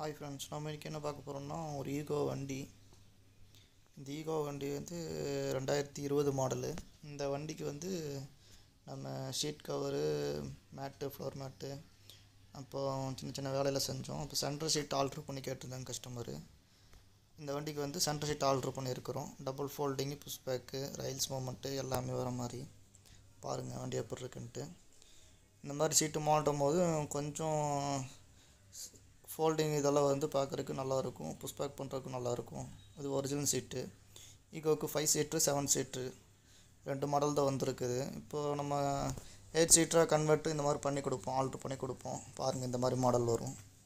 hi friends நம்ம இன்றைக்கி என்ன பார்க்க போகிறோம்னா ஒரு ஈகோ வண்டி இந்த ஈகோ வண்டி வந்து ரெண்டாயிரத்தி இருபது மாடலு இந்த வண்டிக்கு வந்து நம்ம seat cover mat floor mat அப்போ சின்ன சின்ன வேலையில் செஞ்சோம் அப்போ சென்டர் ஷீட் ஆல்ட்ரு பண்ணி கேட்டிருந்தாங்க கஸ்டமரு இந்த வண்டிக்கு வந்து சென்டர் ஷீட் ஆல்ட்ரு பண்ணியிருக்கிறோம் double folding push back rails movement எல்லாமே வர மாதிரி பாருங்கள் வண்டி எப்படி இருக்குன்ட்டு இந்த மாதிரி சீட்டு மாட்டும் போது கொஞ்சம் ஃபோல்டிங் இதெல்லாம் வந்து பார்க்குறதுக்கு நல்லாயிருக்கும் புஷ் பேக் பண்ணுறதுக்கு நல்லாயிருக்கும் இது ஒரிஜினல் சீட்டு ஈகோவுக்கு ஃபைவ் சீட்ரு செவன் சீட்ரு ரெண்டு மாடல் தான் வந்திருக்குது இப்போது நம்ம எயிட் சீட்டராக கன்வெர்ட்டு இந்த மாதிரி பண்ணி கொடுப்போம் ஆல்ட்ரு பண்ணி கொடுப்போம் பாருங்கள் இந்த மாதிரி மாடல் வரும்